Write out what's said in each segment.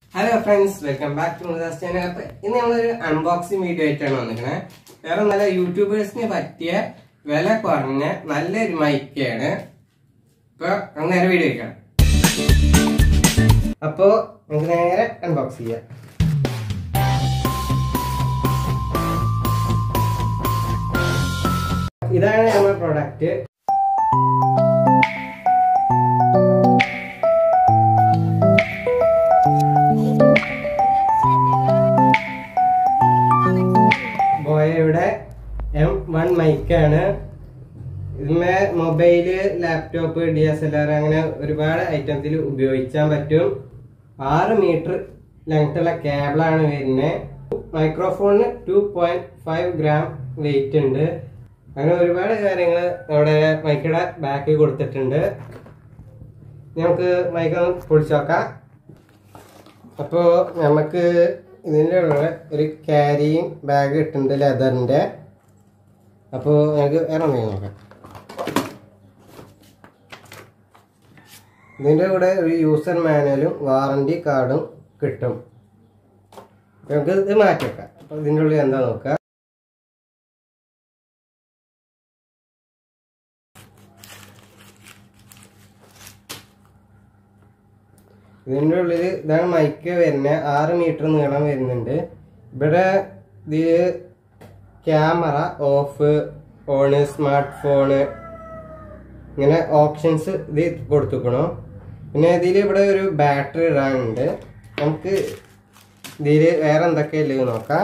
hello friends welcome back to Mudas channel അപ്പൊ ഇന്ന് നമ്മളൊരു അൺബോക്സിംഗ് വീഡിയോ ആയിട്ടാണ് വന്നിരിക്കുന്നത് വേറെ നല്ല യൂട്യൂബേഴ്സിന് പറ്റിയ വില കുറഞ്ഞ നല്ലൊരു മൈക്കാണ് ഇപ്പൊ നമുക്ക് നേരെ വീഡിയോ വയ്ക്കാം അപ്പോ നമുക്ക് നേരെ അൺബോക്സ് ചെയ്യാം ഇതാണ് നമ്മുടെ പ്രൊഡക്റ്റ് ബോയയുടെ എം വൺ മൈക്കാണ് ഇതിന്മേ mobile laptop D S L R അങ്ങനെ ഒരുപാട് ഐറ്റംസിൽ ഉപയോഗിക്കാൻ പറ്റും ആറ് മീറ്റർ ലെങ്ത്തുള്ള കേബിളാണ് വരുന്നത് മൈക്രോഫോണിന് two point five gram weight ഉണ്ട് അങ്ങനെ ഒരുപാട് കാര്യങ്ങൾ നമ്മുടെ മൈക്കയുടെ ബാക്കിൽ കൊടുത്തിട്ടുണ്ട് നമുക്ക് മൈക്ക് ഒന്ന് പൊളിച്ചു നോക്കാം അപ്പോൾ നമുക്ക് ഇതിൻ്റെ ഉള്ള ഒരു ക്യാരിയും ബാഗ് ഇട്ടുണ്ട് ലെതറിൻ്റെ അപ്പോൾ ഞങ്ങൾക്ക് വേറെ എന്തെങ്കിലും നോക്കാം ഇതിൻ്റെ കൂടെ ഒരു യൂസർ മാനുവലും വാറണ്ടി കാർഡും കിട്ടും അപ്പോൾ നമുക്ക് ഇത് മാറ്റി വെക്കാം അപ്പോൾ ഇതിൻ്റെ ഉള്ളിൽ എന്താ നോക്കുക ഇതിൻ്റെ ഉള്ളിൽ ഇതാണ് മൈക്ക് വരുന്നത് ആറ് മീറ്റർ നീളം വരുന്നുണ്ട് ഇവിടെ ഇത് camera of on smartphone ഇങ്ങനെ ഓപ്ഷൻസ് ഇത് കൊടുത്തുക്കണു പിന്നെ ഇതിൽ ഇവിടെ ഒരു ബാറ്ററി ഇടാനുണ്ട് നമുക്ക് ഇതിൽ വേറെ എന്തൊക്കെയല്ലേ നോക്കാം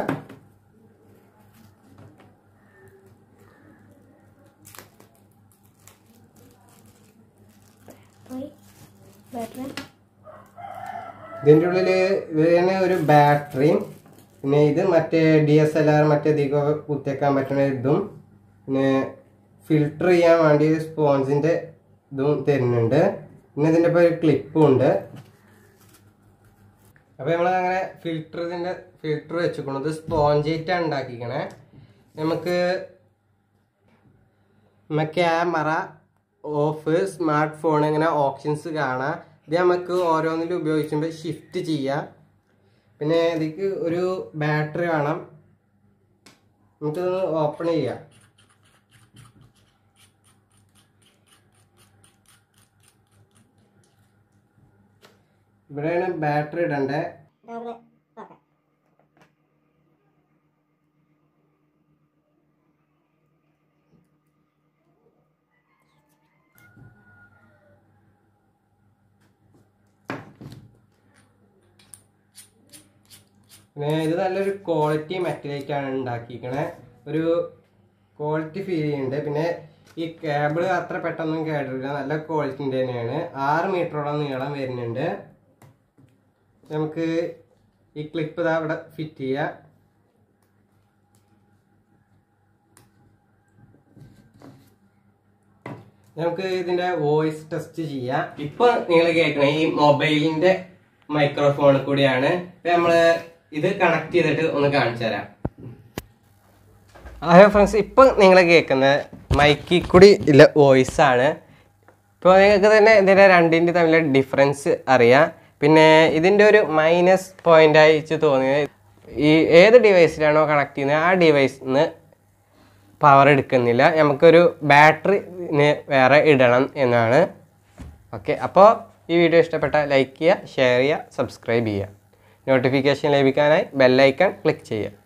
പോയി ബാറ്ററി ഇതിൻ്റെ ഉള്ളിൽ ഇത് തന്നെ ഒരു ബാറ്ററിയും പിന്നെ ഇത് മറ്റേ ഡി എസ് എൽ ആർ മറ്റേ ഇതിക്കൊക്കെ കുത്തിയേക്കാൻ പറ്റുന്ന ഇതും പിന്നെ ഫിൽട്ടർ ചെയ്യാൻ വേണ്ടി സ്പോൺസിന്റെ ഇതും തരുന്നുണ്ട് പിന്നെ ഇതിൻ്റെ ഇപ്പോൾ ഒരു ക്ലിപ്പും ഉണ്ട് അപ്പോൾ നമ്മൾ അങ്ങനെ ഫിൽട്ടർ ഇതിൻ്റെ ഫിൽട്ടർ വെച്ചിരിക്കുന്നത് സ്പോഞ്ചായിട്ടാണ് ഉണ്ടാക്കിക്കണേ നമുക്ക് ക്യാമറ ഓഫ് സ്മാർട്ട് ഫോൺ ഇങ്ങനെ ഓപ്ഷൻസ് കാണാം ഇത് നമുക്ക് ഓരോന്നിലും ഉപയോഗിക്കുമ്പോൾ ഷിഫ്റ്റ് ചെയ്യാം പിന്നെ ഇതിക്ക് ഒരു ബാറ്ററി വേണം നമുക്കിതൊന്ന് ഓപ്പൺ ചെയ്യാം ഇവിടെയാണ് ബാറ്ററി ഇടണ്ടേ അവിടെ നോക്കാം പിന്നെ ഇത് നല്ലൊരു ക്വാളിറ്റി മെറ്റലേറ്റാണ് ഉണ്ടാക്കിയിരിക്കണേ ഒരു ക്വാളിറ്റി ഫീൽ ചെയ്യുന്നുണ്ട് പിന്നെ ഈ കേബിൾ അത്ര പെട്ടെന്നും കേടില്ല നല്ല ക്വാളിറ്റിൻ്റെ തന്നെയാണ് ആറ് മീറ്ററോളം നീളം വരുന്നുണ്ട് നമുക്ക് ഈ ക്ലിപ്പ് ഇതാ ഇവിടെ ഫിറ്റ് ചെയ്യാം നമുക്ക് ഇതിന്റെ വോയിസ് ടെസ്റ്റ് ചെയ്യാം ഇപ്പൊ നിങ്ങൾ കേൾക്കണ ഈ മൊബൈലിന്റെ മൈക്രോഫോണിൽ കൂടിയാണ് ഇപ്പൊ നമ്മള് ഇത് കണക്ട് ചെയ്തിട്ട് ഒന്ന് കാണിച്ചു തരാം ഹലോ ഫ്രണ്ട്സ് ഇപ്പൊ നിങ്ങൾ കേൾക്കുന്ന മൈക്കിൽ കൂടി ഉള്ള വോയിസ് ആണ് ഇപ്പോൾ നിങ്ങൾക്ക് തന്നെ ഇതിൻ്റെ രണ്ടിൻ്റെ തമ്മിലുള്ള ഡിഫറൻസ് അറിയാം പിന്നെ ഇതിൻ്റെ ഒരു മൈനസ് പോയിന്റ് ആയിട്ട് തോന്നിയത് ഈ ഏത് ഡിവൈസിലാണോ കണക്ട് ചെയ്യുന്നത് ആ ഡിവൈസിൽ നിന്ന് പവർ എടുക്കുന്നില്ല നമുക്കൊരു ബാറ്ററി വേറെ ഇടണം എന്നാണ് ഓക്കെ അപ്പോൾ ഈ വീഡിയോ ഇഷ്ടപ്പെട്ട ലൈക്ക് ചെയ്യുക ഷെയർ ചെയ്യുക സബ്സ്ക്രൈബ് ചെയ്യുക നോട്ടിഫിക്കേഷൻ ലഭിക്കാനായി ബെല്ലൈക്കൺ ക്ലിക്ക് ചെയ്യുക